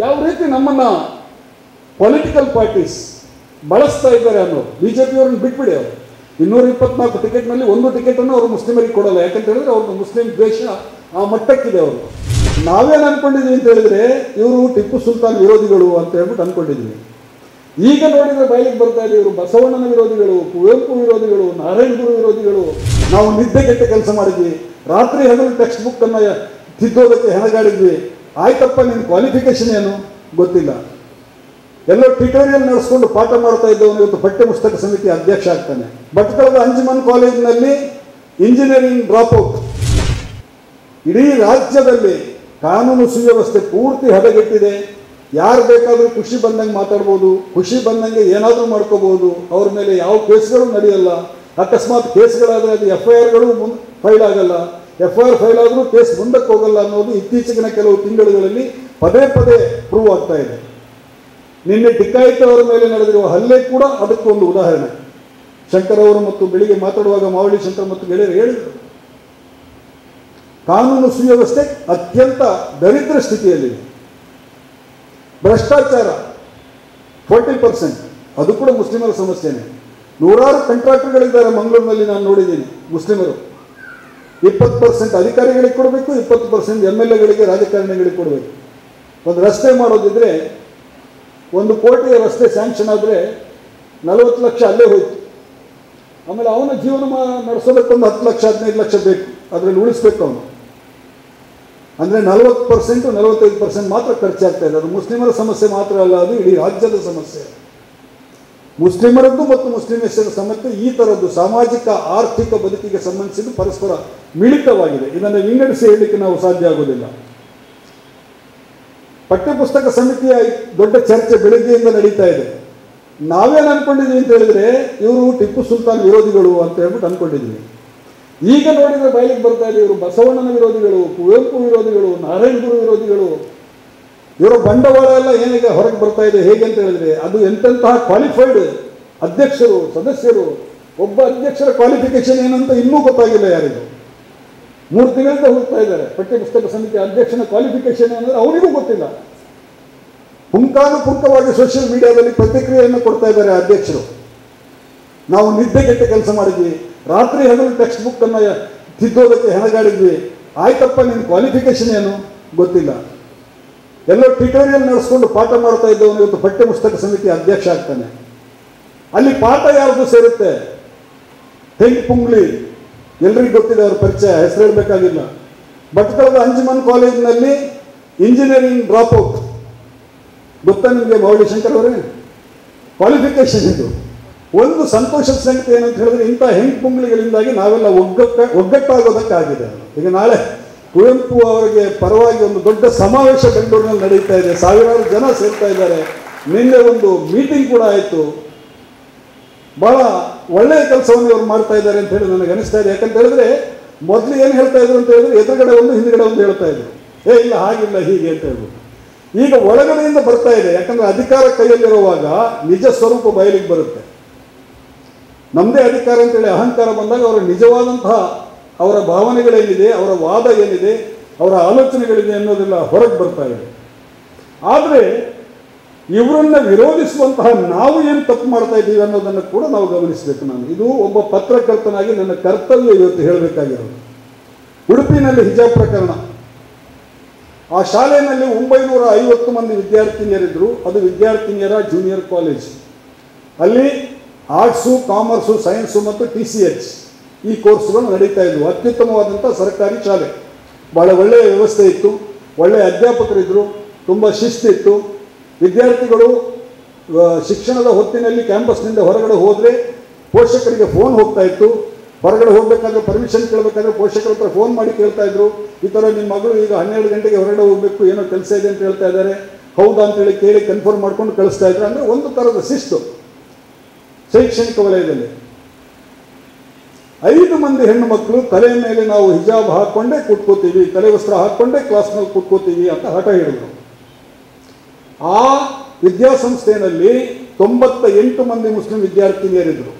ಯಾವ ರೀತಿ ನಮ್ಮನ್ನ ಪೊಲಿಟಿಕಲ್ ಪಾರ್ಟೀಸ್ ಬಳಸ್ತಾ ಇದ್ದಾರೆ ಅನ್ನೋದು ಬಿ ಜೆ ಪಿಯವ್ರನ್ನ ಬಿಟ್ಬಿಡಿ ಅವರು ಇನ್ನೂರ ಇಪ್ಪತ್ನಾಲ್ಕು ಟಿಕೆಟ್ನಲ್ಲಿ ಒಂದು ಟಿಕೆಟನ್ನು ಅವರು ಮುಸ್ಲಿಮರಿಗೆ ಕೊಡಲ್ಲ ಯಾಕಂತ ಹೇಳಿದ್ರೆ ಅವ್ರದ್ದು ಮುಸ್ಲಿಂ ದ್ವೇಷ ಆ ಮಟ್ಟಕ್ಕಿದೆ ಅವರು ನಾವೇನು ಅನ್ಕೊಂಡಿದ್ದೀವಿ ಅಂತ ಹೇಳಿದ್ರೆ ಇವರು ಟಿಪ್ಪು ಸುಲ್ತಾನ್ ವಿರೋಧಿಗಳು ಅಂತ ಹೇಳ್ಬಿಟ್ಟು ಅನ್ಕೊಂಡಿದ್ದೀವಿ ಈಗ ನೋಡಿದ್ರೆ ಬಯಲಿಗೆ ಬರ್ತಾ ಇದೆ ಇವರು ಬಸವಣ್ಣನ ವಿರೋಧಿಗಳು ಕುವೆಂಪು ವಿರೋಧಿಗಳು ನಾರಾಯಣ ಗುರು ವಿರೋಧಿಗಳು ನಾವು ನಿದ್ದೆಗೆಟ್ಟ ಕೆಲಸ ಮಾಡಿದ್ವಿ ರಾತ್ರಿ ಹಗಲು ಟೆಕ್ಸ್ಟ್ ಬುಕ್ ಅನ್ನ ತಿದ್ದೋದಕ್ಕೆ ಹೆಣಗಾಡಿದ್ವಿ ಆಯ್ತಪ್ಪ ನಿನ್ನ ಕ್ವಾಲಿಫಿಕೇಶನ್ ಏನು ಗೊತ್ತಿಲ್ಲ ಎಲ್ಲೋ ಟ್ಯುಟೋರಿಯಲ್ ನಡೆಸ್ಕೊಂಡು ಪಾಠ ಮಾಡ್ತಾ ಇದ್ದವನು ಇವತ್ತು ಪಠ್ಯ ಪುಸ್ತಕ ಸಮಿತಿ ಅಧ್ಯಕ್ಷ ಆಗ್ತಾನೆ ಭಟ್ಕಳದ ಅಂಜುಮನ್ ಕಾಲೇಜಿನಲ್ಲಿ ಇಂಜಿನಿಯರಿಂಗ್ ಡ್ರಾಪ್ ಔಟ್ ಇಡೀ ರಾಜ್ಯದಲ್ಲಿ ಕಾನೂನು ಸುವ್ಯವಸ್ಥೆ ಪೂರ್ತಿ ಹದಗೆಟ್ಟಿದೆ ಯಾರು ಬೇಕಾದರೂ ಖುಷಿ ಬಂದಂಗೆ ಮಾತಾಡ್ಬೋದು ಖುಷಿ ಬಂದಂಗೆ ಏನಾದರೂ ಮಾಡ್ಕೋಬಹುದು ಅವ್ರ ಮೇಲೆ ಯಾವ ಕೇಸ್ಗಳು ನಡೆಯಲ್ಲ ಅಕಸ್ಮಾತ್ ಕೇಸ್ಗಳಾದರೆ ಅದು ಎಫ್ ಐ ಆರ್ಗಳು ಮುನ್ ಫೈಲ್ ಆಗಲ್ಲ ಎಫ್ ಐ ಆರ್ ಫೈಲ್ ಆದರೂ ಕೇಸ್ ಮುಂದಕ್ಕೆ ಹೋಗಲ್ಲ ಅನ್ನೋದು ಇತ್ತೀಚೆಗಿನ ಕೆಲವು ತಿಂಗಳುಗಳಲ್ಲಿ ಪದೇ ಪದೇ ಪ್ರೂವ್ ಆಗ್ತಾ ಇದೆ ನಿನ್ನೆ ಟಿಕ್ಕಾಯಿತ ಅವರ ಮೇಲೆ ನಡೆದಿರುವ ಹಲ್ಲೆ ಕೂಡ ಅದಕ್ಕೊಂದು ಉದಾಹರಣೆ ಶಂಕರ್ ಅವರು ಮತ್ತು ಬೆಳಿಗ್ಗೆ ಮಾತಾಡುವಾಗ ಮಾವಳಿ ಶಂಕರ್ ಮತ್ತು ಗೆಳೆಯರು ಹೇಳಿದರು ಕಾನೂನು ಸುವ್ಯವಸ್ಥೆ ಅತ್ಯಂತ ದರಿದ್ರ ಸ್ಥಿತಿಯಲ್ಲಿದೆ ಭ್ರಷ್ಟಾಚಾರ ಫೋರ್ಟಿ ಪರ್ಸೆಂಟ್ ಅದು ಕೂಡ ಮುಸ್ಲಿಮರ ಸಮಸ್ಯೆನೇ ನೂರಾರು ಕಾಂಟ್ರಾಕ್ಟರ್ಗಳಿದ್ದಾರೆ ಮಂಗಳೂರಿನಲ್ಲಿ ನಾನು ನೋಡಿದ್ದೀನಿ ಮುಸ್ಲಿಮರು ಇಪ್ಪತ್ತು ಪರ್ಸೆಂಟ್ ಅಧಿಕಾರಿಗಳಿಗೆ ಕೊಡಬೇಕು ಇಪ್ಪತ್ತು ಪರ್ಸೆಂಟ್ ಎಮ್ ಎಲ್ ಎಗಳಿಗೆ ರಾಜಕಾರಣಿಗಳಿಗೆ ಕೊಡಬೇಕು ಒಂದು ರಸ್ತೆ ಮಾಡೋದಿದ್ರೆ ಒಂದು ಕೋಟಿಯ ರಸ್ತೆ ಸ್ಯಾಂಕ್ಷನ್ ಆದರೆ ನಲವತ್ತು ಲಕ್ಷ ಅಲ್ಲೇ ಹೋಯ್ತು ಆಮೇಲೆ ಅವನ ಜೀವನ ಮಾ- ನಡೆಸೋದಕ್ಕೊಂದು ಹತ್ತು ಲಕ್ಷ ಹದಿನೈದು ಲಕ್ಷ ಬೇಕು ಅದರಲ್ಲಿ ಉಳಿಸ್ಬೇಕು ಅವನು ಅಂದರೆ ನಲವತ್ತು ಪರ್ಸೆಂಟು ನಲವತ್ತೈದು ಪರ್ಸೆಂಟ್ ಮಾತ್ರ ಖರ್ಚಾಗ್ತಾ ಇದೆ ಅದು ಮುಸ್ಲಿಮರ ಸಮಸ್ಯೆ ಮಾತ್ರ ಅಲ್ಲ ಅದು ಇಡೀ ರಾಜ್ಯದ ಸಮಸ್ಯೆ ಮುಸ್ಲಿಮರದ್ದು ಮತ್ತು ಮುಸ್ಲಿಮೇಶ್ವರ ಸಮಸ್ಯೆ ಈ ಥರದ್ದು ಸಾಮಾಜಿಕ ಆರ್ಥಿಕ ಬದುಕಿಗೆ ಸಂಬಂಧಿಸಿದ ಪರಸ್ಪರ ಮಿಳಿತವಾಗಿದೆ ಇದನ್ನು ವಿಂಗಡಿಸಿ ಹೇಳಲಿಕ್ಕೆ ನಾವು ಸಾಧ್ಯ ಆಗೋದಿಲ್ಲ ಪಠ್ಯಪುಸ್ತಕ ಸಮಿತಿಯ ದೊಡ್ಡ ಚರ್ಚೆ ಬೆಳಗ್ಗೆಯಿಂದ ನಡೀತಾ ಇದೆ ನಾವೇನು ಅನ್ಕೊಂಡಿದ್ವಿ ಅಂತ ಹೇಳಿದ್ರೆ ಇವರು ಟಿಪ್ಪು ಸುಲ್ತಾನ್ ವಿರೋಧಿಗಳು ಅಂತ ಹೇಳ್ಬಿಟ್ಟು ಅನ್ಕೊಂಡಿದ್ವಿ ಈಗ ನೋಡಿದ್ರೆ ಬಯಲಿಗೆ ಬರ್ತಾ ಇದೆ ಇವರು ಬಸವಣ್ಣನ ವಿರೋಧಿಗಳು ಕುವೆಂಪು ವಿರೋಧಿಗಳು ನಾರಾಯಣ ಗುರು ವಿರೋಧಿಗಳು ಇವರ ಬಂಡವಾಳ ಎಲ್ಲ ಏನಿಗೆ ಹೊರಗೆ ಬರ್ತಾ ಇದೆ ಹೇಗೆ ಅಂತ ಹೇಳಿದ್ರೆ ಅದು ಎಂತೆಂತಹ ಕ್ವಾಲಿಫೈಡ್ ಅಧ್ಯಕ್ಷರು ಸದಸ್ಯರು ಒಬ್ಬ ಅಧ್ಯಕ್ಷರ ಕ್ವಾಲಿಫಿಕೇಶನ್ ಏನಂತ ಇನ್ನೂ ಗೊತ್ತಾಗಿಲ್ಲ ಯಾರಿಗೂ ಮೂರು ತಿಂಗಳಿಂದ ಹೋಗ್ತಾ ಇದ್ದಾರೆ ಪಠ್ಯಪುಸ್ತಕ ಸಮಿತಿ ಅಧ್ಯಕ್ಷನ ಕ್ವಾಲಿಫಿಕೇಶನ್ ಅಂದರೆ ಅವರಿಗೂ ಗೊತ್ತಿಲ್ಲ ಪುಂಖಾನುಪುಂಖವಾಗಿ ಸೋಷಿಯಲ್ ಮೀಡಿಯಾದಲ್ಲಿ ಪ್ರತಿಕ್ರಿಯೆಯನ್ನು ಕೊಡ್ತಾ ಇದ್ದಾರೆ ಅಧ್ಯಕ್ಷರು ನಾವು ನಿದ್ದೆಗೆಟ್ಟ ಕೆಲಸ ಮಾಡಿದ್ವಿ ರಾತ್ರಿ ಹಗಲು ಟೆಕ್ಸ್ಟ್ ಬುಕ್ ಅನ್ನ ತಿದ್ದೋದಕ್ಕೆ ಹೆಣಗಾಡಿದ್ವಿ ಆಯ್ತಪ್ಪ ನಿನ್ನ ಕ್ವಾಲಿಫಿಕೇಶನ್ ಏನು ಗೊತ್ತಿಲ್ಲ ಎಲ್ಲೋ ಟ್ಯುಟೋರಿಯಲ್ ನಡೆಸ್ಕೊಂಡು ಪಾಠ ಮಾಡ್ತಾ ಇದ್ದವನು ಇವತ್ತು ಪಠ್ಯ ಪುಸ್ತಕ ಸಮಿತಿ ಅಧ್ಯಕ್ಷ ಆಗ್ತಾನೆ ಅಲ್ಲಿ ಪಾಠ ಯಾವುದು ಸೇರುತ್ತೆ ಹೆಂಗ್ ಪುಂಗ್ಲಿ ಎಲ್ರಿಗೂ ಗೊತ್ತಿದೆ ಅವ್ರ ಪರಿಚಯ ಹೆಸರು ಹೇಳಬೇಕಾಗಿಲ್ಲ ಭಟ್ಕಳದ ಅಂಜುಮನ್ ಕಾಲೇಜಿನಲ್ಲಿ ಇಂಜಿನಿಯರಿಂಗ್ ಡ್ರಾಪ್ ಔಟ್ ಗೊತ್ತಾ ನಿಮಗೆ ಮೌಳಿ ಶಂಕರ್ ಅವರೇ ಕ್ವಾಲಿಫಿಕೇಶನ್ ಇದು ಒಂದು ಸಂತೋಷದ ಸಂಗತಿ ಏನಂತ ಹೇಳಿದ್ರೆ ಇಂಥ ಹೆಂಗ್ ಪುಂಗ್ಲಿಗಳಿಂದಾಗಿ ನಾವೆಲ್ಲ ಒಗ್ಗಟ್ಟ ಒಗ್ಗಟ್ಟಾಗೋದಕ್ಕಾಗಿದೆ ಈಗ ನಾಳೆ ಕುವೆಂಪು ಅವರಿಗೆ ಪರವಾಗಿ ಒಂದು ದೊಡ್ಡ ಸಮಾವೇಶ ಬೆಂಗಳೂರಿನಲ್ಲಿ ನಡೀತಾ ಇದೆ ಸಾವಿರಾರು ಜನ ಸೇರ್ತಾ ಇದ್ದಾರೆ ನಿನ್ನೆ ಒಂದು ಮೀಟಿಂಗ್ ಕೂಡ ಆಯಿತು ಬಹಳ ಒಳ್ಳೆಯ ಕೆಲಸವನ್ನು ಇವರು ಮಾಡ್ತಾ ಇದ್ದಾರೆ ಅಂತ ಹೇಳಿ ನನಗೆ ಅನಿಸ್ತಾ ಇದೆ ಯಾಕಂತ ಹೇಳಿದ್ರೆ ಮೊದಲು ಏನು ಹೇಳ್ತಾ ಇದ್ರು ಅಂತ ಹೇಳಿದ್ರೆ ಎದುರುಗಡೆ ಒಂದು ಹಿಂದ್ಗಡೆ ಒಂದು ಹೇಳ್ತಾ ಇದ್ರು ಏ ಇಲ್ಲ ಹಾಗಿಲ್ಲ ಹೀಗೆ ಅಂತ ಹೇಳ್ಬಿಟ್ಟು ಈಗ ಒಳಗಡೆಯಿಂದ ಬರ್ತಾ ಇದೆ ಯಾಕಂದ್ರೆ ಅಧಿಕಾರ ಕೈಯಲ್ಲಿರುವಾಗ ನಿಜ ಸ್ವರೂಪ ಬಯಲಿಗೆ ಬರುತ್ತೆ ನಮ್ಮದೇ ಅಧಿಕಾರ ಅಂತೇಳಿ ಅಹಂಕಾರ ಬಂದಾಗ ಅವರ ನಿಜವಾದಂತಹ ಅವರ ಭಾವನೆಗಳೇನಿದೆ ಅವರ ವಾದ ಏನಿದೆ ಅವರ ಆಲೋಚನೆಗಳಿದೆ ಅನ್ನೋದೆಲ್ಲ ಹೊರಗೆ ಬರ್ತಾ ಇದೆ ಆದರೆ ಇವರನ್ನ ವಿರೋಧಿಸುವಂತಹ ನಾವು ಏನು ತಪ್ಪು ಮಾಡ್ತಾ ಇದ್ದೀವಿ ಅನ್ನೋದನ್ನು ಕೂಡ ನಾವು ಗಮನಿಸಬೇಕು ನಾನು ಇದು ಒಬ್ಬ ಪತ್ರಕರ್ತನಾಗಿ ನನ್ನ ಕರ್ತವ್ಯ ಇವತ್ತು ಹೇಳಬೇಕಾಗಿರೋದು ಉಡುಪಿನಲ್ಲಿ ಹಿಜಾಬ್ ಪ್ರಕರಣ ಆ ಶಾಲೆಯಲ್ಲಿ ಒಂಬೈನೂರ ಐವತ್ತು ಮಂದಿ ವಿದ್ಯಾರ್ಥಿನಿಯರಿದ್ದರು ಅದು ವಿದ್ಯಾರ್ಥಿನಿಯರ ಜೂನಿಯರ್ ಕಾಲೇಜ್ ಅಲ್ಲಿ ಆರ್ಟ್ಸು ಕಾಮರ್ಸು ಸೈನ್ಸು ಮತ್ತು ಟಿ ಸಿ ಎಚ್ ಈ ಕೋರ್ಸ್ಗಳು ನಡೀತಾ ಇದ್ವು ಅತ್ಯುತ್ತಮವಾದಂಥ ಸರ್ಕಾರಿ ಶಾಲೆ ಭಾಳ ಒಳ್ಳೆಯ ವ್ಯವಸ್ಥೆ ಇತ್ತು ಒಳ್ಳೆಯ ಅಧ್ಯಾಪಕರಿದ್ದರು ತುಂಬ ಶಿಸ್ತಿತ್ತು ವಿದ್ಯಾರ್ಥಿಗಳು ಆ, ಶಿಕ್ಷಣದ ಹೊತ್ತಿನಲ್ಲಿ ಕ್ಯಾಂಪಸ್ನಿಂದ ಹೊರಗಡೆ ಹೋದರೆ ಪೋಷಕರಿಗೆ ಫೋನ್ ಹೋಗ್ತಾ ಇತ್ತು ಹೊರಗಡೆ ಹೋಗ್ಬೇಕಾದ್ರೆ ಪರ್ಮಿಷನ್ ಕೇಳಬೇಕಾದ್ರೆ ಪೋಷಕರ ಹತ್ರ ಫೋನ್ ಮಾಡಿ ಕೇಳ್ತಾ ಇದ್ರು ಈ ಥರ ನಿಮ್ಮ ಮಗಳು ಈಗ ಹನ್ನೆರಡು ಗಂಟೆಗೆ ಹೊರಗಡೆ ಹೋಗಬೇಕು ಏನೋ ಕೆಲಸ ಇದೆ ಅಂತ ಹೇಳ್ತಾ ಇದ್ದಾರೆ ಹೌದಾ ಅಂತೇಳಿ ಕೇಳಿ ಕನ್ಫರ್ಮ್ ಮಾಡ್ಕೊಂಡು ಕಳಿಸ್ತಾ ಇದ್ರು ಅಂದರೆ ಒಂದು ಥರದ ಶಿಸ್ತು ಶೈಕ್ಷಣಿಕ ವಲಯದಲ್ಲಿ ಐದು ಮಂದಿ ಹೆಣ್ಣು ಮಕ್ಕಳು ತಲೆ ಮೇಲೆ ನಾವು ಹಿಜಾಬ್ ಹಾಕ್ಕೊಂಡೇ ಕೂತ್ಕೋತೀವಿ ತಲೆ ವಸ್ತ್ರ ಹಾಕ್ಕೊಂಡೇ ಕ್ಲಾಸ್ನಲ್ಲಿ ಕೂತ್ಕೋತೀವಿ ಅಂತ ಹಠ ಹಿಡಿದ್ರು ಆ ವಿದ್ಯಾಸಂಸ್ಥೆಯಲ್ಲಿ ತೊಂಬತ್ತ ಎಂಟು ಮಂದಿ ಮುಸ್ಲಿಂ ವಿದ್ಯಾರ್ಥಿನಿಯರಿದ್ದರು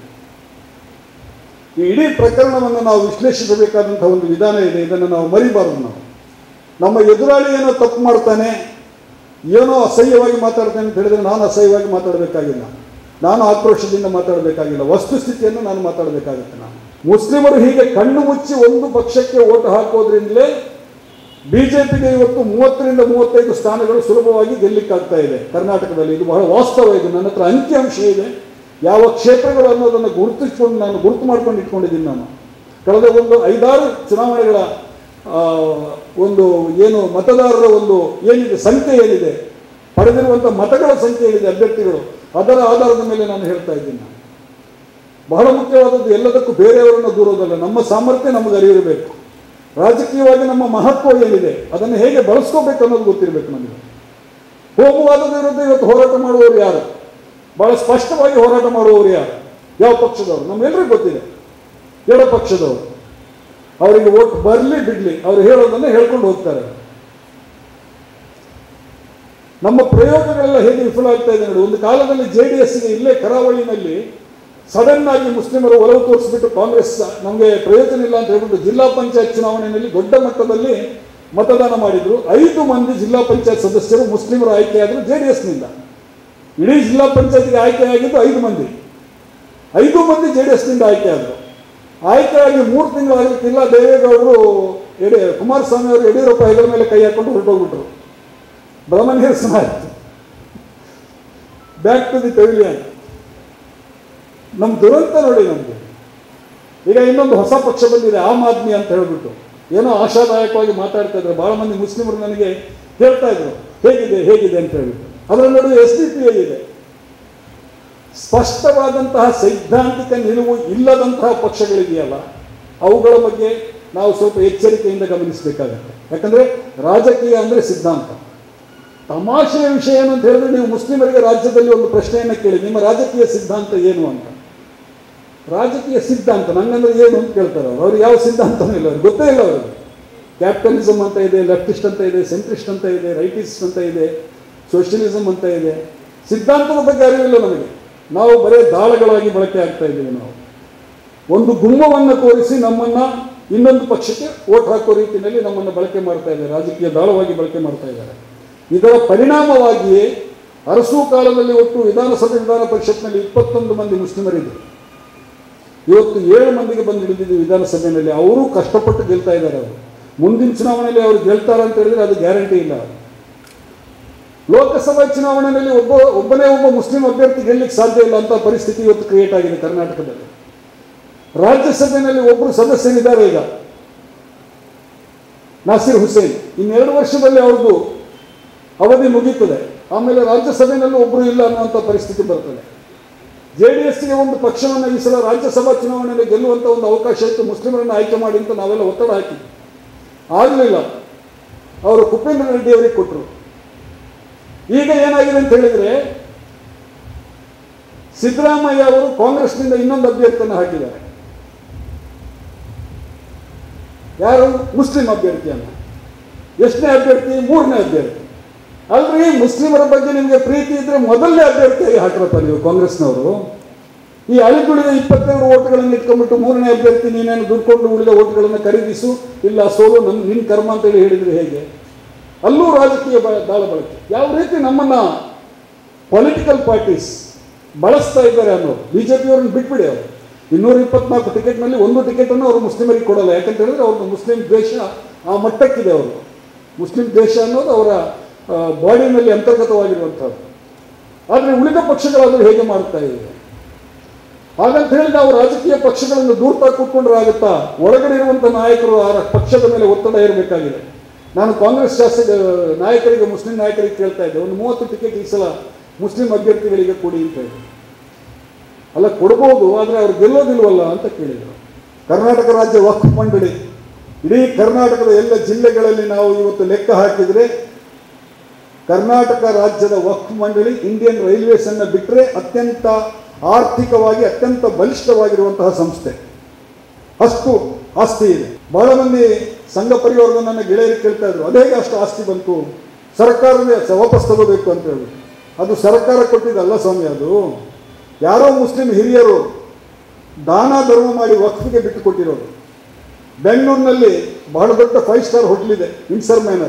ಈ ಇಡೀ ಪ್ರಕರಣವನ್ನು ನಾವು ವಿಶ್ಲೇಷಿಸಬೇಕಾದಂತಹ ಒಂದು ವಿಧಾನ ಇದೆ ಇದನ್ನು ನಾವು ಮರಿಬಾರದು ನಾವು ನಮ್ಮ ಎದುರಾಳಿ ಏನೋ ತಪ್ಪು ಮಾಡ್ತಾನೆ ಏನೋ ಅಸಹ್ಯವಾಗಿ ಮಾತಾಡ್ತೇನೆ ಅಂತ ಹೇಳಿದ್ರೆ ನಾನು ಅಸಹ್ಯವಾಗಿ ಮಾತಾಡಬೇಕಾಗಿಲ್ಲ ನಾನು ಆಕ್ರೋಶದಿಂದ ಮಾತಾಡಬೇಕಾಗಿಲ್ಲ ವಸ್ತುಸ್ಥಿತಿಯನ್ನು ನಾನು ಮಾತಾಡಬೇಕಾಗುತ್ತೆ ನಾನು ಮುಸ್ಲಿಮರು ಹೀಗೆ ಕಣ್ಣು ಮುಚ್ಚಿ ಒಂದು ಪಕ್ಷಕ್ಕೆ ಓಟ್ ಹಾಕೋದ್ರಿಂದಲೇ ಬಿಜೆಪಿಗೆ ಇವತ್ತು ಮೂವತ್ತರಿಂದ ಮೂವತ್ತೈದು ಸ್ಥಾನಗಳು ಸುಲಭವಾಗಿ ಗೆಲ್ಲಿಕ್ಕಾಗ್ತಾ ಇದೆ ಕರ್ನಾಟಕದಲ್ಲಿ ಇದು ಬಹಳ ವಾಸ್ತವ ಇದು ನನ್ನ ಹತ್ರ ಅಂಕಿಅಂಶ ಇದೆ ಯಾವ ಕ್ಷೇತ್ರಗಳು ಅನ್ನೋದನ್ನು ಗುರುತಿಸ್ಕೊಂಡು ನಾನು ಗುರುತು ಮಾಡ್ಕೊಂಡು ಇಟ್ಕೊಂಡಿದ್ದೀನಿ ನಾನು ಕಳೆದ ಒಂದು ಐದಾರು ಚುನಾವಣೆಗಳ ಆ, ಒಂದು ಏನು ಮತದಾರರ ಒಂದು ಏನಿದೆ ಸಂಖ್ಯೆ ಏನಿದೆ ಪಡೆದಿರುವಂಥ ಮತಗಳ ಸಂಖ್ಯೆ ಏನಿದೆ ಅಭ್ಯರ್ಥಿಗಳು ಅದರ ಆಧಾರದ ಮೇಲೆ ನಾನು ಹೇಳ್ತಾ ಇದ್ದೀನಿ ನಾನು ಬಹಳ ಮುಖ್ಯವಾದದ್ದು ಎಲ್ಲದಕ್ಕೂ ಬೇರೆಯವರನ್ನು ದೂರೋದಲ್ಲ ನಮ್ಮ ಸಾಮರ್ಥ್ಯ ನಮಗೆ ಅರಿವಿರಬೇಕು ರಾಜಕೀಯವಾಗಿ ನಮ್ಮ ಮಹತ್ವ ಏನಿದೆ ಅದನ್ನು ಹೇಗೆ ಬಳಸ್ಕೋಬೇಕು ಅನ್ನೋದು ಗೊತ್ತಿರಬೇಕು ನಮಗೆ ಹೋಗುವಾದದ ವಿರುದ್ಧ ಇವತ್ತು ಹೋರಾಟ ಮಾಡುವವರು ಯಾರು ಬಹಳ ಸ್ಪಷ್ಟವಾಗಿ ಹೋರಾಟ ಮಾಡುವವರು ಯಾರು ಯಾವ ಪಕ್ಷದವರು ನಮ್ಮೆಲ್ಲರಿಗೂ ಗೊತ್ತಿದೆ ಎಡ ಪಕ್ಷದವರು ಅವರಿಗೆ ಓಟ್ ಬರಲಿ ಬಿಡ್ಲಿ ಅವ್ರು ಹೇಳೋದನ್ನು ಹೇಳ್ಕೊಂಡು ಹೋಗ್ತಾರೆ ನಮ್ಮ ಪ್ರಯೋಗಗಳೆಲ್ಲ ಹೇಗೆ ವಿಫಲ ಆಗ್ತಾ ಇದೆ ನೋಡಿ ಒಂದು ಕಾಲದಲ್ಲಿ ಜೆ ಡಿ ಎಸ್ಗೆ ಇಲ್ಲೇ ಕರಾವಳಿನಲ್ಲಿ ಸಡನ್ ಆಗಿ ಮುಸ್ಲಿಮರು ಒಲವು ತೋರಿಸ್ಬಿಟ್ಟು ಕಾಂಗ್ರೆಸ್ ನಮಗೆ ಪ್ರಯೋಜನ ಇಲ್ಲ ಅಂತ ಹೇಳ್ಬಿಟ್ಟು ಜಿಲ್ಲಾ ಪಂಚಾಯತ್ ಚುನಾವಣೆಯಲ್ಲಿ ದೊಡ್ಡ ಮಟ್ಟದಲ್ಲಿ ಮತದಾನ ಮಾಡಿದ್ರು ಐದು ಮಂದಿ ಜಿಲ್ಲಾ ಪಂಚಾಯತ್ ಸದಸ್ಯರು ಮುಸ್ಲಿಮರು ಆಯ್ಕೆಯಾದರು ಜೆ ಡಿ ಎಸ್ನಿಂದ ಇಡೀ ಜಿಲ್ಲಾ ಪಂಚಾಯತ್ಗೆ ಆಯ್ಕೆಯಾಗಿದ್ದು ಐದು ಮಂದಿ ಐದು ಮಂದಿ ಜೆ ಡಿ ಎಸ್ನಿಂದ ಆಯ್ಕೆಯಾದರು ಆಯ್ಕೆಯಾಗಿ ಮೂರು ತಿಂಗಳಾಗಲಿಕ್ಕಿಲ್ಲ ದೇವೇಗೌಡರು ಯಡಿ ಕುಮಾರಸ್ವಾಮಿ ಅವರು ಯಡಿಯೂರಪ್ಪ ಹೆಗಲ ಮೇಲೆ ಕೈ ಹಾಕೊಂಡು ಹೊರಟೋಗ್ಬಿಟ್ರು ಬ್ರಹ್ಮನಿರಸನ ಆಯಿತು ಬ್ಯಾಕ್ ಟು ದಿ ಪೆವಿಲಿಯನ್ ನಮ್ಮ ದುರಂತ ನೋಡಿ ನಮಗೆ ಈಗ ಇನ್ನೊಂದು ಹೊಸ ಪಕ್ಷ ಬಂದಿದೆ ಆಮ್ ಆದ್ಮಿ ಅಂತ ಹೇಳ್ಬಿಟ್ಟು ಏನೋ ಆಶಾದಾಯಕವಾಗಿ ಮಾತಾಡ್ತಾ ಇದ್ರು ಬಹಳ ಮಂದಿ ಮುಸ್ಲಿಮರು ನನಗೆ ಹೇಳ್ತಾ ಇದ್ರು ಹೇಗಿದೆ ಹೇಗಿದೆ ಅಂತ ಹೇಳ್ಬಿಟ್ಟು ಅದರ ನಡುವೆ ಎಸ್ ಡಿ ಪಿ ಐ ಇದೆ ಸ್ಪಷ್ಟವಾದಂತಹ ಸೈದ್ಧಾಂತಿಕ ನಿಲುವು ಇಲ್ಲದಂತಹ ಪಕ್ಷಗಳಿದೆಯಲ್ಲ ಅವುಗಳ ಬಗ್ಗೆ ನಾವು ಸ್ವಲ್ಪ ಎಚ್ಚರಿಕೆಯಿಂದ ಗಮನಿಸಬೇಕಾಗತ್ತೆ ಯಾಕಂದ್ರೆ ರಾಜಕೀಯ ಅಂದರೆ ಸಿದ್ಧಾಂತ ತಮಾಷೆಯ ವಿಷಯ ಏನು ಅಂತ ಹೇಳಿದ್ರೆ ನೀವು ಮುಸ್ಲಿಮರಿಗೆ ರಾಜ್ಯದಲ್ಲಿ ಒಂದು ಪ್ರಶ್ನೆಯನ್ನು ಕೇಳಿ ನಿಮ್ಮ ರಾಜಕೀಯ ಸಿದ್ಧಾಂತ ಏನು ಅಂತ ರಾಜಕೀಯ ಸಿದ್ಧಾಂತ ನಂಗಂದ್ರೆ ಏನು ಅಂತ ಕೇಳ್ತಾರೆ ಅವರು ಅವ್ರಿಗೆ ಯಾವ ಸಿದ್ಧಾಂತನೂ ಇಲ್ಲ ಅವ್ರಿಗೆ ಗೊತ್ತೇ ಇಲ್ಲ ಅವ್ರಿಗೆ ಕ್ಯಾಪಿಟಲಿಸಮ್ ಅಂತ ಇದೆ ಲೆಫ್ಟಿಸ್ಟ್ ಅಂತ ಇದೆ ಸೆಂಟ್ರಿಸ್ಟ್ ಅಂತ ಇದೆ ರೈಟಿಸ್ಟ್ ಅಂತ ಇದೆ ಸೋಷಿಯಲಿಸಮ್ ಅಂತ ಇದೆ ಸಿದ್ಧಾಂತದ ಬಗ್ಗೆ ಅರಿವಿಲ್ಲ ನಮಗೆ ನಾವು ಬರೇ ದಾಳಗಳಾಗಿ ಬಳಕೆ ಆಗ್ತಾ ಇದ್ದೀವಿ ನಾವು ಒಂದು ಗುಮ್ಮವನ್ನು ತೋರಿಸಿ ನಮ್ಮನ್ನ ಇನ್ನೊಂದು ಪಕ್ಷಕ್ಕೆ ಓಟ್ ಹಾಕೋ ರೀತಿಯಲ್ಲಿ ನಮ್ಮನ್ನು ಬಳಕೆ ಮಾಡ್ತಾ ಇದ್ದಾರೆ ರಾಜಕೀಯ ದಾಳವಾಗಿ ಬಳಕೆ ಮಾಡ್ತಾ ಇದ್ದಾರೆ ಇದರ ಪರಿಣಾಮವಾಗಿಯೇ ಅರಸು ಕಾಲದಲ್ಲಿ ಒಟ್ಟು ವಿಧಾನಸಭೆ ವಿಧಾನ ಪರಿಷತ್ನಲ್ಲಿ ಇಪ್ಪತ್ತೊಂದು ಮಂದಿ ಮುಸ್ಲಿಮರಿದ್ದರು ಇವತ್ತು ಏಳು ಮಂದಿಗೆ ಬಂದು ಹಿಡಿದಿದ್ದು ವಿಧಾನಸಭೆಯಲ್ಲಿ ಅವರು ಕಷ್ಟಪಟ್ಟು ಗೆಲ್ತಾ ಇದ್ದಾರೆ ಅವರು ಮುಂದಿನ ಚುನಾವಣೆಯಲ್ಲಿ ಅವರು ಗೆಲ್ತಾರೆ ಅಂತ ಹೇಳಿದ್ರೆ ಅದು ಗ್ಯಾರಂಟಿ ಇಲ್ಲ ಲೋಕಸಭಾ ಚುನಾವಣೆಯಲ್ಲಿ ಒಬ್ಬ ಒಬ್ಬನೇ ಒಬ್ಬ ಮುಸ್ಲಿಂ ಅಭ್ಯರ್ಥಿ ಗೆಲ್ಲಕ್ಕೆ ಸಾಧ್ಯ ಇಲ್ಲ ಅಂತ ಪರಿಸ್ಥಿತಿ ಇವತ್ತು ಕ್ರಿಯೇಟ್ ಆಗಿದೆ ಕರ್ನಾಟಕದಲ್ಲಿ ರಾಜ್ಯಸಭೆಯಲ್ಲಿ ಒಬ್ಬರು ಸದಸ್ಯರಿದ್ದಾರೆ ಈಗ ನಾಸಿರ್ ಹುಸೇನ್ ಇನ್ನೆರಡು ವರ್ಷದಲ್ಲಿ ಅವ್ರದ್ದು ಅವಧಿ ಮುಗೀತದೆ ಆಮೇಲೆ ರಾಜ್ಯಸಭೆಯಲ್ಲೂ ಒಬ್ಬರು ಇಲ್ಲ ಅನ್ನುವಂಥ ಪರಿಸ್ಥಿತಿ ಬರ್ತದೆ ಜೆ ಡಿ ಎಸ್ಗೆ ಒಂದು ಪಕ್ಷವನ್ನು ಈ ಸಲ ರಾಜ್ಯಸಭಾ ಚುನಾವಣೆಯಲ್ಲಿ ಗೆಲ್ಲುವಂಥ ಒಂದು ಅವಕಾಶ ಇತ್ತು ಮುಸ್ಲಿಮರನ್ನು ಆಯ್ಕೆ ಮಾಡಿ ಅಂತ ನಾವೆಲ್ಲ ಒತ್ತಡ ಹಾಕಿದ್ವಿ ಆಗಲಿಲ್ಲ ಅವರು ಕುಪೇಂದ್ರ ರೆಡ್ಡಿ ಅವರಿಗೆ ಕೊಟ್ಟರು ಈಗ ಏನಾಗಿದೆ ಅಂತ ಹೇಳಿದ್ರೆ ಸಿದ್ದರಾಮಯ್ಯ ಅವರು ಕಾಂಗ್ರೆಸ್ನಿಂದ ಇನ್ನೊಂದು ಅಭ್ಯರ್ಥಿಯನ್ನು ಹಾಕಿದ್ದಾರೆ ಯಾರು ಮುಸ್ಲಿಂ ಅಭ್ಯರ್ಥಿಯನ್ನ ಎಷ್ಟನೇ ಅಭ್ಯರ್ಥಿ ಮೂರನೇ ಅಭ್ಯರ್ಥಿ ಅಲ್ರಿ ಮುಸ್ಲಿಮರ ಬಗ್ಗೆ ನಿಮಗೆ ಪ್ರೀತಿ ಇದ್ರೆ ಮೊದಲನೇ ಅಭ್ಯರ್ಥಿಯಾಗಿ ಹಾಕ್ರಪ್ಪ ನೀವು ಕಾಂಗ್ರೆಸ್ನವರು ಈ ಅಳಿದುಳಿದ ಇಪ್ಪತ್ತೆರಡು ಓಟ್ಗಳನ್ನು ಇಟ್ಕೊಂಡ್ಬಿಟ್ಟು ಮೂರನೇ ಅಭ್ಯರ್ಥಿ ನೀನೇನು ದುಡ್ಕೊಂಡು ಉಳಿದ ಓಟ್ಗಳನ್ನು ಖರೀದಿಸು ಇಲ್ಲ ಸೋಲು ನನ್ನ ನಿನ್ನ ಕರ್ಮ ಅಂತೇಳಿ ಹೇಳಿದ್ರೆ ಹೇಗೆ ಅಲ್ಲೂ ರಾಜಕೀಯ ಬ ದಾಳ ಬಳಕೆ ಯಾವ ರೀತಿ ನಮ್ಮನ್ನ ಪೊಲಿಟಿಕಲ್ ಪಾರ್ಟೀಸ್ ಬಳಸ್ತಾ ಇದ್ದಾರೆ ಅನ್ನೋದು ಬಿ ಜೆ ಪಿಯವ್ರನ್ನ ಬಿಟ್ಬಿಡಿ ಅವರು ಇನ್ನೂರ ಇಪ್ಪತ್ನಾಲ್ಕು ಟಿಕೆಟ್ನಲ್ಲಿ ಒಂದು ಟಿಕೆಟನ್ನು ಅವರು ಮುಸ್ಲಿಮರಿಗೆ ಕೊಡಲ್ಲ ಯಾಕಂತ ಹೇಳಿದ್ರೆ ಅವ್ರದ್ದು ಮುಸ್ಲಿಂ ದ್ವೇಷ ಆ ಮಟ್ಟಕ್ಕಿದೆ ಅವರು ಮುಸ್ಲಿಂ ದ್ವೇಷ ಅನ್ನೋದು ಅವರ ಬಾಡಿನಲ್ಲಿ ಅಂತರ್ಗತವಾಗಿರುವಂಥದ್ದು ಆದರೆ ಉಳಿದ ಪಕ್ಷಗಳಾದರೂ ಹೇಗೆ ಮಾಡ್ತಾ ಇವೆ ಹಾಗಂತ ಹೇಳಿ ನಾವು ರಾಜಕೀಯ ಪಕ್ಷಗಳನ್ನು ದೂರ್ತಾ ಕೂತ್ಕೊಂಡ್ರೆ ಆಗುತ್ತಾ ಒಳಗಡೆ ಇರುವಂಥ ನಾಯಕರು ಆ ಪಕ್ಷದ ಮೇಲೆ ಒತ್ತಡ ಇರಬೇಕಾಗಿದೆ ನಾನು ಕಾಂಗ್ರೆಸ್ ಶಾಸಕ ನಾಯಕರಿಗೆ ಮುಸ್ಲಿಂ ನಾಯಕರಿಗೆ ಕೇಳ್ತಾ ಇದ್ದೆ ಒಂದು ಮೂವತ್ತು ಟಿಕೆಟ್ ಈ ಸಲ ಮುಸ್ಲಿಂ ಅಭ್ಯರ್ಥಿಗಳಿಗೆ ಕೊಡಿ ಅಂತ ಹೇಳಿ ಅಲ್ಲ ಕೊಡ್ಬೋದು ಆದರೆ ಅವ್ರು ಗೆಲ್ಲೋದಿಲ್ವಲ್ಲ ಅಂತ ಕೇಳಿದರು ಕರ್ನಾಟಕ ರಾಜ್ಯ ವಕ್ಫ್ ಮಂಡಳಿ ಇಡೀ ಕರ್ನಾಟಕದ ಎಲ್ಲ ಜಿಲ್ಲೆಗಳಲ್ಲಿ ನಾವು ಇವತ್ತು ಲೆಕ್ಕ ಹಾಕಿದರೆ ಕರ್ನಾಟಕ ರಾಜ್ಯದ ವಕ್ಫ್ ಮಂಡಳಿ ಇಂಡಿಯನ್ ರೈಲ್ವೇಸ್ ಅನ್ನು ಬಿಟ್ಟರೆ ಅತ್ಯಂತ ಆರ್ಥಿಕವಾಗಿ ಅತ್ಯಂತ ಬಲಿಷ್ಠವಾಗಿರುವಂತಹ ಸಂಸ್ಥೆ ಅಷ್ಟು ಆಸ್ತಿ ಇದೆ ಬಹಳ ಮಂದಿ ಸಂಘ ಪರಿವಾರದ ನನ್ನ ಗೆಳೆಯರು ಕೇಳ್ತಾ ಇದ್ರು ಅದೇ ಅಷ್ಟು ಆಸ್ತಿ ಬಂತು ಸರ್ಕಾರವೇ ಸ- ವಾಪಸ್ ತಗೋಬೇಕು ಅಂತ ಹೇಳಿ ಅದು ಸರ್ಕಾರ ಕೊಟ್ಟಿದ್ದಲ್ಲ ಸ್ವಾಮಿ ಅದು ಯಾರೋ ಮುಸ್ಲಿಂ ಹಿರಿಯರು ದಾನ ಧರ್ಮ ಮಾಡಿ ವಕ್ಫಿಗೆ ಬಿಟ್ಟು ಕೊಟ್ಟಿರೋದು ಬೆಂಗಳೂರಿನಲ್ಲಿ ಬಹಳ ದೊಡ್ಡ ಫೈವ್ ಸ್ಟಾರ್ ಹೋಟ್ಲ್ ಇದೆ ಇನ್ಸರ್ ಮ್ಯಾನರ್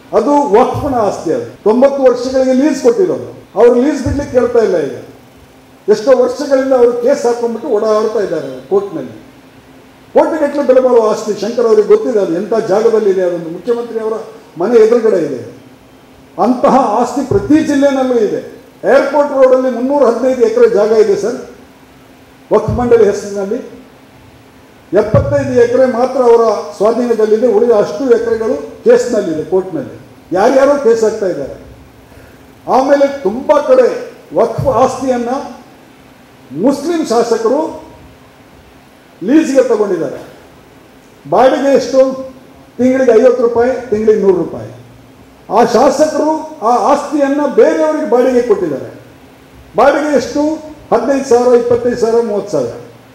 ಅದು ವಕ್ಫ್ನ ಆಸ್ತಿ ಅದು ತೊಂಬತ್ತು ವರ್ಷಗಳಿಗೆ ಲೀಸ್ ಕೊಟ್ಟಿರೋದು ಅವ್ರು ಲೀಸ್ ಬಿಡ್ಲಿಕ್ಕೆ ಕೇಳ್ತಾ ಇಲ್ಲ ಈಗ ಎಷ್ಟೋ ವರ್ಷಗಳಿಂದ ಅವರು ಕೇಸ್ ಹಾಕೊಂಡ್ಬಿಟ್ಟು ಓಡಾಡ್ತಾ ಇದ್ದಾರೆ ಕೋರ್ಟ್ನಲ್ಲಿ ಕೋಟಿಗಟ್ಟಲೆ ಬೆಲೆ ಬಾಳುವ ಆಸ್ತಿ ಶಂಕರ್ ಅವರಿಗೆ ಗೊತ್ತಿದೆ ಅದು ಎಂಥ ಜಾಗದಲ್ಲಿದೆ ಅದೊಂದು ಮುಖ್ಯಮಂತ್ರಿ ಅವರ ಮನೆ ಎದುರುಗಡೆ ಇದೆ ಅಂತಹ ಆಸ್ತಿ ಪ್ರತಿ ಜಿಲ್ಲೆನಲ್ಲೂ ಇದೆ ಏರ್ಪೋರ್ಟ್ ರೋಡಲ್ಲಿ ಮುನ್ನೂರ ಹದಿನೈದು ಎಕರೆ ಜಾಗ ಇದೆ ಸರ್ ವಕ್ಫ್ ಮಂಡಳಿ ಹೆಸರಿನಲ್ಲಿ ಎಪ್ಪತ್ತೈದು ಎಕರೆ ಮಾತ್ರ ಅವರ ಸ್ವಾಧೀನದಲ್ಲಿದೆ ಉಳಿದ ಅಷ್ಟು ಎಕರೆಗಳು ಕೇಸ್ನಲ್ಲಿದೆ ಕೋರ್ಟ್ನಲ್ಲಿ ಯಾರ್ಯಾರೋ ಕೇಸ್ ಆಗ್ತಾ ಇದ್ದಾರೆ ಆಮೇಲೆ ತುಂಬ ಕಡೆ ವಕ್ಫ್ ಆಸ್ತಿಯನ್ನು ಮುಸ್ಲಿಂ ಶಾಸಕರು ಲೀಸ್ಗೆ ತಗೊಂಡಿದ್ದಾರೆ ಬಾಡಿಗೆ ಎಷ್ಟು ತಿಂಗಳಿಗೆ ಐವತ್ತು ರೂಪಾಯಿ ತಿಂಗಳಿಗೆ ನೂರು ರೂಪಾಯಿ ಆ ಶಾಸಕರು ಆ ಆಸ್ತಿಯನ್ನು ಬೇರೆಯವರಿಗೆ ಬಾಡಿಗೆ ಕೊಟ್ಟಿದ್ದಾರೆ ಬಾಡಿಗೆ ಎಷ್ಟು ಹದಿನೈದು ಸಾವಿರ ಇಪ್ಪತ್ತೈದು ಸಾವಿರ ಮೂವತ್ತು ಸಾವಿರ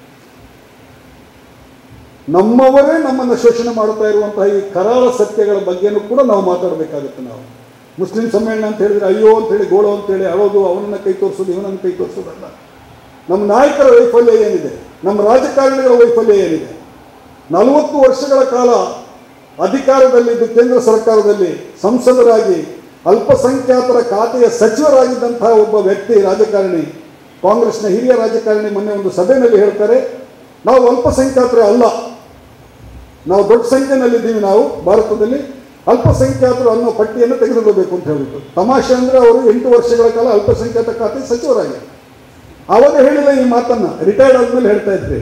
ನಮ್ಮವರೇ ನಮ್ಮನ್ನು ಶೋಷಣೆ ಮಾಡುತ್ತಾ ಇರುವಂತಹ ಈ ಕರಾಳ ಸತ್ಯಗಳ ಬಗ್ಗೆನೂ ಕೂಡ ನಾವು ಮಾತಾಡಬೇಕಾಗುತ್ತೆ ನಾವು ಮುಸ್ಲಿಂ ಸಮ್ಮೇಳನ ಅಂತ ಹೇಳಿದ್ರೆ ಅಯ್ಯೋ ಅಂತೇಳಿ ಗೋಳು ಅಂತೇಳಿ ಅಳೋದು ಅವನನ್ನು ಕೈ ತೋರಿಸೋದು ಇವನನ್ನು ಕೈ ತೋರಿಸೋದಲ್ಲ ನಮ್ಮ ನಾಯಕರ ವೈಫಲ್ಯ ಏನಿದೆ ನಮ್ಮ ರಾಜಕಾರಣಿಗಳ ವೈಫಲ್ಯ ಏನಿದೆ ನಲವತ್ತು ವರ್ಷಗಳ ಕಾಲ ಅಧಿಕಾರದಲ್ಲಿದ್ದು ಕೇಂದ್ರ ಸರ್ಕಾರದಲ್ಲಿ ಸಂಸದರಾಗಿ ಅಲ್ಪಸಂಖ್ಯಾತರ ಖಾತೆಯ ಸಚಿವರಾಗಿದ್ದಂತಹ ಒಬ್ಬ ವ್ಯಕ್ತಿ ರಾಜಕಾರಣಿ ಕಾಂಗ್ರೆಸ್ನ ಹಿರಿಯ ರಾಜಕಾರಣಿ ಮೊನ್ನೆ ಒಂದು ಸಭೆಯಲ್ಲಿ ಹೇಳ್ತಾರೆ ನಾವು ಅಲ್ಪಸಂಖ್ಯಾತರೇ ಅಲ್ಲ ನಾವು ದೊಡ್ಡ ಸಂಖ್ಯೆಯಲ್ಲಿದ್ದೀವಿ ನಾವು ಭಾರತದಲ್ಲಿ ಅಲ್ಪಸಂಖ್ಯಾತರು ಅನ್ನೋ ಪಟ್ಟಿಯನ್ನು ತೆಗೆದುಕೋಬೇಕು ಅಂತ ಹೇಳಿಬಿಟ್ಟು ತಮಾಷೆ ಅಂದರೆ ಅವರು ಎಂಟು ವರ್ಷಗಳ ಕಾಲ ಅಲ್ಪಸಂಖ್ಯಾತ ಖಾತೆ ಸಚಿವರಾಗಿದ್ದಾರೆ ಅವಾಗ ಹೇಳಿಲ್ಲ ಈ ಮಾತನ್ನ ರಿಟೈರ್ಡ್ ಆದ್ಮೇಲೆ ಹೇಳ್ತಾ ಇದ್ರಿ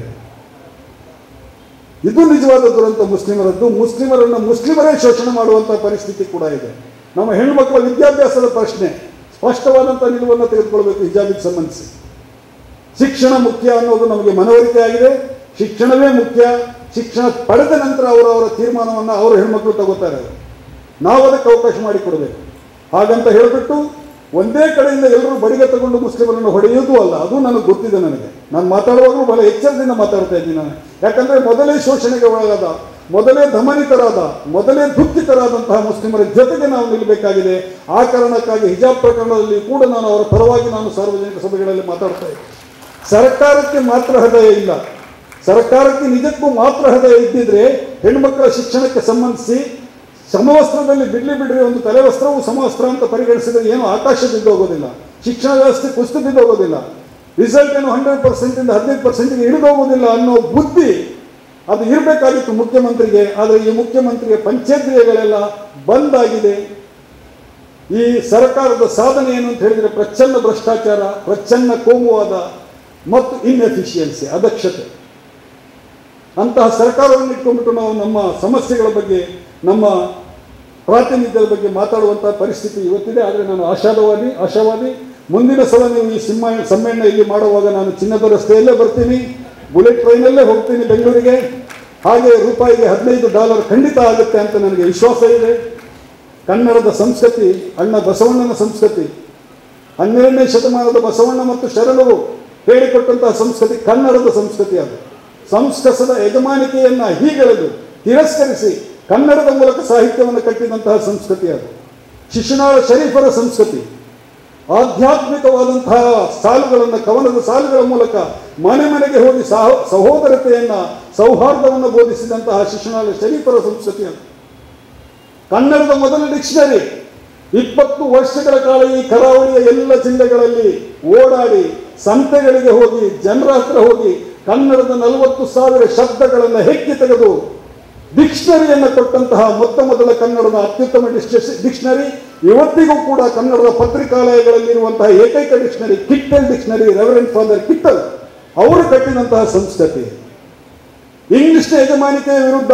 ಇದು ನಿಜವಾದ ದುರಂತ ಮುಸ್ಲಿಮರದ್ದು ಮುಸ್ಲಿಮರನ್ನ ಮುಸ್ಲಿಮರೇ ಶೋಷಣೆ ಮಾಡುವಂತಹ ಪರಿಸ್ಥಿತಿ ಕೂಡ ಇದೆ ನಮ್ಮ ಹೆಣ್ಣುಮಕ್ಕಳ ವಿದ್ಯಾಭ್ಯಾಸದ ಪ್ರಶ್ನೆ ಸ್ಪಷ್ಟವಾದಂಥ ನಿಲುವನ್ನು ತೆಗೆದುಕೊಳ್ಬೇಕು ಹಿಜಾಬಿಗೆ ಸಂಬಂಧಿಸಿ ಶಿಕ್ಷಣ ಮುಖ್ಯ ಅನ್ನೋದು ನಮಗೆ ಮನವರಿಕೆ ಆಗಿದೆ ಶಿಕ್ಷಣವೇ ಮುಖ್ಯ ಶಿಕ್ಷಣ ಪಡೆದ ನಂತರ ಅವರು ಅವರ ತೀರ್ಮಾನವನ್ನು ಅವರು ಹೆಣ್ಮಕ್ಳು ತಗೋತಾರೆ ನಾವು ಅದಕ್ಕೆ ಅವಕಾಶ ಮಾಡಿಕೊಡಬೇಕು ಹಾಗಂತ ಹೇಳಿಬಿಟ್ಟು ಒಂದೇ ಕಡೆಯಿಂದ ಎಲ್ಲರೂ ಬಡಿಗೆ ತಗೊಂಡು ಮುಸ್ಲಿಮರನ್ನು ಹೊಡೆಯೋದು ಅಲ್ಲ ಅದು ನನಗೆ ಗೊತ್ತಿದೆ ನನಗೆ ನಾನು ಮಾತಾಡುವಾಗಲೂ ಬಹಳ ಎಚ್ಚರದಿಂದ ಮಾತಾಡ್ತಾ ಇದ್ದೀನಿ ನಾನು ಯಾಕಂದರೆ ಮೊದಲೇ ಶೋಷಣೆಗೆ ಒಳಗಾದ ಮೊದಲೇ ದಮನಿತರಾದ ಮೊದಲೇ ದುಃಖಿತರಾದಂತಹ ಮುಸ್ಲಿಮರ ಜೊತೆಗೆ ನಾವು ನಿಲ್ಲಬೇಕಾಗಿದೆ ಆ ಕಾರಣಕ್ಕಾಗಿ ಹಿಜಾಬ್ ಪ್ರಕರಣದಲ್ಲಿ ಕೂಡ ನಾನು ಅವರ ಪರವಾಗಿ ನಾನು ಸಾರ್ವಜನಿಕ ಸಭೆಗಳಲ್ಲಿ ಮಾತಾಡ್ತಾ ಇದ್ದೆ ಸರ್ಕಾರಕ್ಕೆ ಮಾತ್ರ ಹೃದಯ ಇಲ್ಲ ಸರ್ಕಾರಕ್ಕೆ ನಿಜಕ್ಕೂ ಮಾತ್ರ ಹೃದಯ ಇದ್ದಿದ್ರೆ ಹೆಣ್ಮಕ್ಕಳ ಶಿಕ್ಷಣಕ್ಕೆ ಸಂಬಂಧಿಸಿ ಸಮವಸ್ತ್ರದಲ್ಲಿ ಬಿಡ್ಲಿ ಬಿಡ್ರಿ ಒಂದು ತಲೆವಸ್ತ್ರವು ಸಮವಸ್ತ್ರ ಅಂತ ಪರಿಗಣಿಸಿದ್ರೆ ಏನು ಆಕಾಶ ಬಿದ್ದೋಗೋದಿಲ್ಲ ಶಿಕ್ಷಣ ವ್ಯವಸ್ಥೆ ಕುಸಿದು ಬಿದ್ದೋಗೋದಿಲ್ಲ ರಿಸಲ್ಟ್ ಏನು ಹಂಡ್ರೆಡ್ ಪರ್ಸೆಂಟಿಂದ ಹದಿನೈದು ಪರ್ಸೆಂಟ್ಗೆ ಇಳಿದೋಗೋದಿಲ್ಲ ಅನ್ನೋ ಬುದ್ಧಿ ಅದು ಇರಬೇಕಾಗಿತ್ತು ಮುಖ್ಯಮಂತ್ರಿಗೆ ಆದರೆ ಈ ಮುಖ್ಯಮಂತ್ರಿಯ ಪಂಚೇಂದ್ರಿಯಗಳೆಲ್ಲ ಬಂದಾಗಿದೆ ಈ ಸರ್ಕಾರದ ಸಾಧನೆ ಏನು ಅಂತ ಹೇಳಿದರೆ ಪ್ರಚ್ಛನ್ನ ಭ್ರಷ್ಟಾಚಾರ ಪ್ರಚ್ಛನ್ನ ಕೋಮುವಾದ ಮತ್ತು ಇನ್ಎಫಿಷಿಯನ್ಸಿ ಅದಕ್ಷತೆ ಅಂತಹ ಸರ್ಕಾರವನ್ನು ಇಟ್ಕೊಂಡ್ಬಿಟ್ಟು ನಾವು ನಮ್ಮ ಸಮಸ್ಯೆಗಳ ಬಗ್ಗೆ ನಮ್ಮ ಪ್ರಾತಿನಿಧ್ಯದ ಬಗ್ಗೆ ಮಾತಾಡುವಂತಹ ಪರಿಸ್ಥಿತಿ ಇವತ್ತಿದೆ ಆದರೆ ನಾನು ಆಶಾದವಾದಿ ಆಶಾವಾದಿ ಮುಂದಿನ ಸಲ ನೀವು ಈ ಸಿಂಹ ಸಮ್ಮೇಳನ ಇಲ್ಲಿ ಮಾಡುವಾಗ ನಾನು ಚಿನ್ನದ ರಸ್ತೆಯಲ್ಲೇ ಬರ್ತೀನಿ ಬುಲೆಟ್ ಟ್ರೈನಲ್ಲೇ ಹೋಗ್ತೀನಿ ಬೆಂಗಳೂರಿಗೆ ಹಾಗೆ ರೂಪಾಯಿಗೆ ಹದಿನೈದು ಡಾಲರ್ ಖಂಡಿತ ಆಗುತ್ತೆ ಅಂತ ನನಗೆ ವಿಶ್ವಾಸ ಇದೆ ಕನ್ನಡದ ಸಂಸ್ಕೃತಿ ಅಣ್ಣ ಬಸವಣ್ಣನ ಸಂಸ್ಕೃತಿ ಹನ್ನೆರಡನೇ ಶತಮಾನದ ಬಸವಣ್ಣ ಮತ್ತು ಶರಣರು ಹೇಳಿಕೊಟ್ಟಂತಹ ಸಂಸ್ಕೃತಿ ಕನ್ನಡದ ಸಂಸ್ಕೃತಿ ಅದು ಸಂಸ್ಕೃತದ ಯಜಮಾನಿಕೆಯನ್ನು ಹೀಗೆಳೆದು ತಿರಸ್ಕರಿಸಿ ಕನ್ನಡದ ಮೂಲಕ ಸಾಹಿತ್ಯವನ್ನು ಕಟ್ಟಿದಂತಹ ಸಂಸ್ಕೃತಿ ಅದು ಶಿಶುನಾಳ ಶರೀಫರ ಸಂಸ್ಕೃತಿ ಆಧ್ಯಾತ್ಮಿಕವಾದಂತಹ ಸಾಲುಗಳನ್ನು ಕವನದ ಸಾಲುಗಳ ಮೂಲಕ ಮನೆ ಮನೆಗೆ ಹೋಗಿ ಸಹ ಸಹೋದರತೆಯನ್ನ ಸೌಹಾರ್ದವನ್ನು ಬೋಧಿಸಿದಂತಹ ಶಿಶುನಾಳ ಶರೀಫರ ಸಂಸ್ಕೃತಿ ಅದು ಕನ್ನಡದ ಮೊದಲ ಡಿಕ್ಷನರಿ ಇಪ್ಪತ್ತು ವರ್ಷಗಳ ಕಾಲ ಈ ಕರಾವಳಿಯ ಎಲ್ಲ ಜಿಲ್ಲೆಗಳಲ್ಲಿ ಓಡಾಡಿ ಸಂತೆಗಳಿಗೆ ಹೋಗಿ ಜನರ ಹತ್ರ ಹೋಗಿ ಕನ್ನಡದ ನಲವತ್ತು ಸಾವಿರ ಶಬ್ದಗಳನ್ನು ಹೆಕ್ಕಿ ತೆಗೆದು ಡಿಕ್ಷನರಿಯನ್ನು ಕೊಟ್ಟಂತಹ ಮೊತ್ತ ಮೊದಲ ಕನ್ನಡದ ಅತ್ಯುತ್ತಮ ಡಿಕ್ಷನರಿ ಇವತ್ತಿಗೂ ಕೂಡ ಕನ್ನಡದ ಪತ್ರಿಕಾಲಯಗಳಲ್ಲಿರುವಂತಹ ಏಕೈಕ dictionary Kittel dictionary reverend father Kittel ಅವರು ಕಟ್ಟಿದಂತಹ ಸಂಸ್ಕೃತಿ ಇಂಗ್ಲಿಷ್ನ ಯಜಮಾನಿಕೆಯ ವಿರುದ್ಧ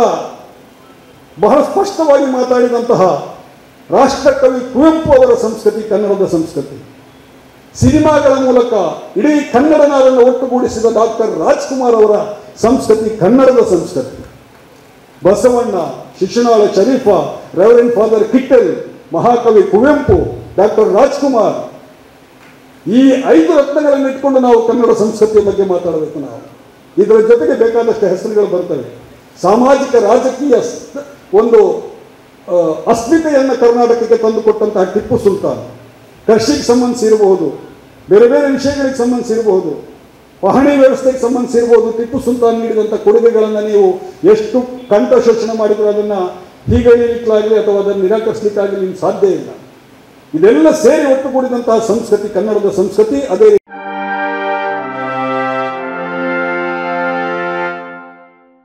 ಬಹಳ ಸ್ಪಷ್ಟವಾಗಿ ಮಾತಾಡಿದಂತಹ ರಾಷ್ಟ್ರಕವಿ ಕುವೆಂಪು ಅವರ ಸಂಸ್ಕೃತಿ ಕನ್ನಡದ ಸಂಸ್ಕೃತಿ ಸಿನಿಮಾಗಳ ಮೂಲಕ ಇಡೀ ಕನ್ನಡ ನಾಡನ್ನು ಒಟ್ಟುಗೂಡಿಸಿದ ಡಾಕ್ಟರ್ ರಾಜ್ಕುಮಾರ್ ಅವರ ಸಂಸ್ಕೃತಿ ಕನ್ನಡದ ಸಂಸ್ಕೃತಿ Basavanna Shishunala Sharif reverend father Kittel ಮಹಾಕವಿ ಕುವೆಂಪು ಡಾಕ್ಟರ್ ರಾಜ್ಕುಮಾರ್ ಈ ಐದು ರತ್ನಗಳನ್ನು ಇಟ್ಕೊಂಡು ನಾವು ಕನ್ನಡ ಸಂಸ್ಕೃತಿಯ ಬಗ್ಗೆ ಮಾತಾಡಬೇಕು ನಾವು ಇದರ ಜೊತೆಗೆ ಬೇಕಾದಷ್ಟು ಹೆಸರುಗಳು ಬರ್ತವೆ ಸಾಮಾಜಿಕ ರಾಜಕೀಯ ಸ್- ಒಂದು ಆ, ಅಸ್ಮಿತೆಯನ್ನು ಕರ್ನಾಟಕಕ್ಕೆ ತಂದುಕೊಟ್ಟಂತಹ ಟಿಪ್ಪು ಸುಲ್ತಾನ್ ಕೃಷಿಗೆ ಸಂಬಂಧಿಸಿರಬಹುದು ಬೇರೆ ಬೇರೆ ವಿಷಯಗಳಿಗೆ ಸಂಬಂಧಿಸಿರಬಹುದು ಪಹಣಿ ವ್ಯವಸ್ಥೆಗೆ ಸಂಬಂಧಿಸಿರ್ಬೋದು ಟಿಪ್ಪು ಸುಲ್ತಾನ್ ನೀಡಿದಂಥ ಕೊಡುಗೆಗಳನ್ನು ನೀವು ಎಷ್ಟು ಕಂಠ ಶೋಷಣೆ ಮಾಡಿದ್ರು ಅದನ್ನು ಹೀಗೆ ಹೇಳಿಕ್ಲಾಗಲಿ ಅಥವಾ ಅದನ್ನು ನಿರಾಕರಿಸಲಿಕ್ಕಾಗಲಿ ನಿಮ್ಗೆ ಸಾಧ್ಯ ಇಲ್ಲ ಇದೆಲ್ಲ ಸೇರಿ ಒಟ್ಟುಗೂಡಿದಂತಹ ಸಂಸ್ಕೃತಿ ಕನ್ನಡದ ಸಂಸ್ಕೃತಿ ಅದೇ